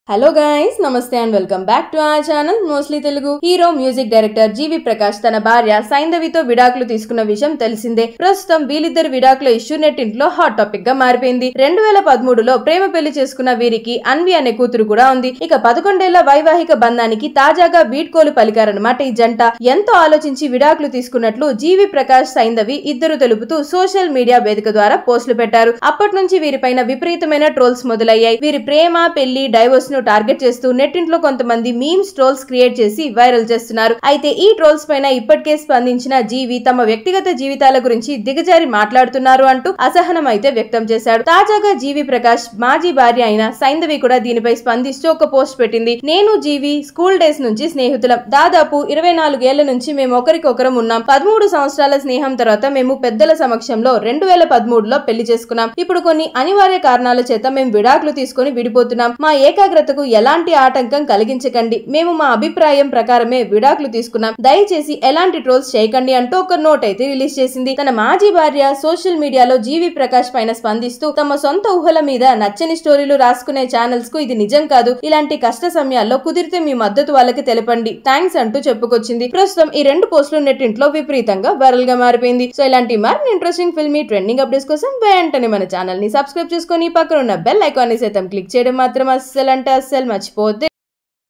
hello guys నమస్తే and welcome back to our channel mostly Telugu hero music director G V Prakash తన భార్య సైంధవితో విడాకులు తీసుకున్న విషయం తెలిసిందే ప్రస్తుతం వీళ్ళిద్దరు విడాకుల ఇష్యూ నెట్టింట్లో హాట్ టాపిక్ గా మారిపోయింది రెండు వేల పదమూడులో ప్రేమ పెళ్లి చేసుకున్న వీరికి అన్వి అనే కూతురు కూడా ఉంది ఇక పదకొండేళ్ల వైవాహిక బంధానికి తాజాగా వీడ్కోలు పలికారనమాట ఈ జంట ఎంతో ఆలోచించి విడాకులు తీసుకున్నట్లు జీవి ప్రకాష్ సైంధవి ఇద్దరు తెలుపుతూ సోషల్ మీడియా వేదిక ద్వారా పోస్టులు పెట్టారు అప్పటి నుంచి వీరిపైన విపరీతమైన ట్రోల్స్ మొదలయ్యాయి వీరి ప్రేమ పెళ్లి డైవోర్స్ ను టార్గెట్ చేస్తూ నెట్టింట్లో కొంతమంది మీమ్స్ ట్రోల్స్ క్రియేట్ చేసి వైరల్ చేస్తున్నారు అయితే ఈ ట్రోల్స్ పైన ఇప్పటికే స్పందించిన జీవి తమ వ్యక్తిగత జీవితాల గురించి దిగజారి మాట్లాడుతున్నారు అంటూ అసహనం అయితే వ్యక్తం చేశాడు తాజాగా జీవి ప్రకాష్ మాజీ భార్య అయిన సైంధవి కూడా దీనిపై స్పందిస్తూ ఒక పోస్ట్ పెట్టింది నేను జీవి స్కూల్ డేస్ నుంచి స్నేహితులం దాదాపు ఇరవై నాలుగేళ్ల నుంచి మేము ఒకరికొకరం ఉన్నాం పదమూడు సంవత్సరాల స్నేహం తర్వాత మేము పెద్దల సమక్షంలో రెండు వేల పదమూడులో పెళ్లి చేసుకున్నాం ఇప్పుడు కొన్ని అనివార్య కారణాల చేత మేము విడాకులు తీసుకొని విడిపోతున్నాం మా ఏకాగ్రతకు ఎలాంటి ఆటంకం కలిగించకండి మేము మా అభిప్రాయం ప్రకారమే విడాకులు తీసుకున్నాం దయచేసి ఎలాంటి ట్రోల్స్ చేయకండి అంటూ ఒక నోట్ అయితే రిలీజ్ చేసింది తన మాజీ భార్య సోషల్ మీడియాలో జీవి ప్రకాష్ పైన స్పందిస్తూ తమ సొంత ఊహల మీద నచ్చని స్టోరీలు రాసుకునే ఛానల్స్ కు ఇది నిజం కాదు ఇలాంటి కష్ట సమయాల్లో కుదిరితే మీ మద్దతు వాళ్ళకి తెలపండి థ్యాంక్స్ అంటూ చెప్పుకొచ్చింది ప్రస్తుతం ఈ రెండు పోస్టులు నెట్టింట్లో విపరీతంగా వైరల్ గా మారిపోయింది సో ఇలాంటి మరిన్ని ఇంట్రెస్టింగ్ ఫిల్మీ ట్రెండింగ్ అప్డేట్స్ కోసం వెంటనే మన ఛానల్ ని సబ్స్క్రైబ్ చేసుకొని పక్కన ఉన్న బెల్ ఐకాన్ ని సైతం క్లిక్ చేయడం మాత్రం అస్సలు అంటే అస్సలు మర్చిపోతే